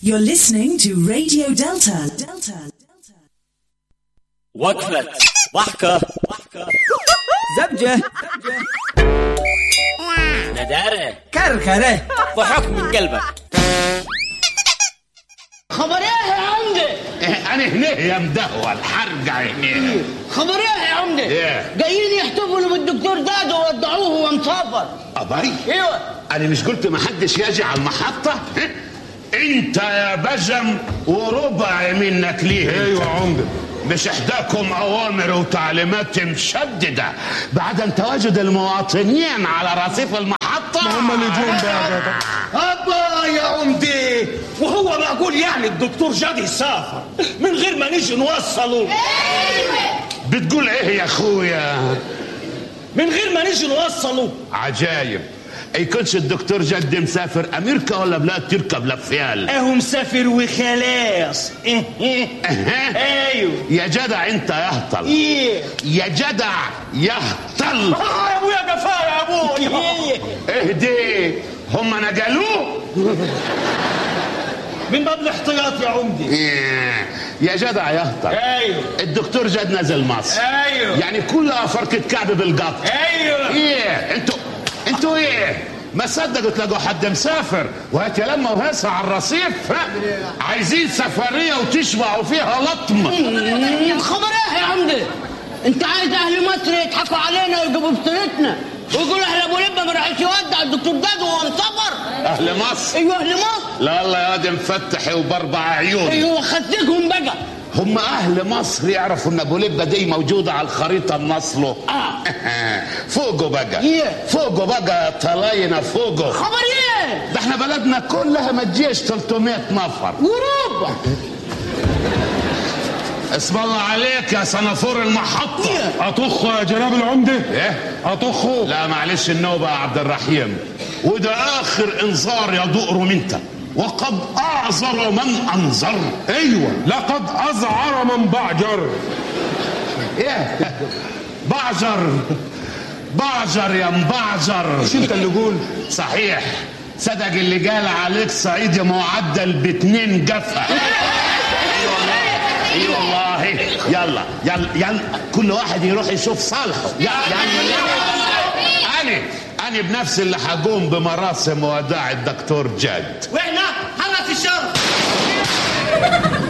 You're listening to Radio Delta. Delta. وقفة ضحكة زبجة ندارة كركرة ضحك من قلبك خبر ايه يا عمدة انا هنا يا مدهول حرجع هنا خبر ايه يا عمدة إيه؟ جايين يحتفلوا بالدكتور دادو وودعوه وهو مسافر ابي ايوه انا مش قلت ما حدش يجي على المحطه ها؟ انت يا بجم وربع منك ليه ايوه عمده مش احداكم اوامر وتعليمات مشدده بعد تواجد المواطنين على رصيف المحطه هم اللي جم أبا يا عمدي وهو معقول يعني الدكتور جاد يسافر من غير ما نيجي نوصله بتقول ايه يا اخويا من غير ما نيجي نوصله عجايب يكونش الدكتور جد مسافر امريكا ولا بلاد تركب لفيال اهو مسافر وخلاص إيه إيه. ايوه يا جدع انت يهطل ايه يا جدع يهطل آه يا ابويا كفايه يا ابويا اهدي هم نقلوه من باب الاحتياط يا عمدي إيه، يا جدع يهطل ايوه الدكتور جد نزل مصر ايوه يعني كلها فركة كعب بالقط ايوه ايه انتوا انتوا ايه ما صدقوا تلاقوا حد مسافر وهات يا لما وهسه على الرصيف ها؟ عايزين سفريه وتشبعوا فيها لطم خبر ايه يا عمدة انت عايز اهل مصر يضحكوا علينا ويجيبوا بطولتنا ويقولوا اهل ابو لبه ما راحش يودع الدكتور دادو وهو مسافر اهل مصر ايوه اهل مصر لا الله يا واد مفتح وباربع عيون ايوه خدتهم بقى هم اهل مصر يعرفوا ان ابو لبه دي موجوده على الخريطه النصله اه فوقوا بقى إيه؟ فوقوا بقى يا طلاينه فوقوا خبر ايه ده احنا بلدنا كلها ما تجيش 300 نفر وربع اسم الله عليك يا سنافور المحطة اطخه يا جناب العمده ايه اطخه لا معلش النوبة يا عبد الرحيم وده اخر انذار يدور منك وقد اعذر من انذر ايوه لقد ازعر من بعجر ايه بعجر بعجر يا مبعجر مش انت اللي قول صحيح صدق اللي قال عليك صعيدي معدل باتنين قفا اي والله يلا يلا يلا كل واحد يروح يشوف صالحه يلا انا انا بنفسي اللي هقوم بمراسم وداع الدكتور جاد واحنا حرس الشر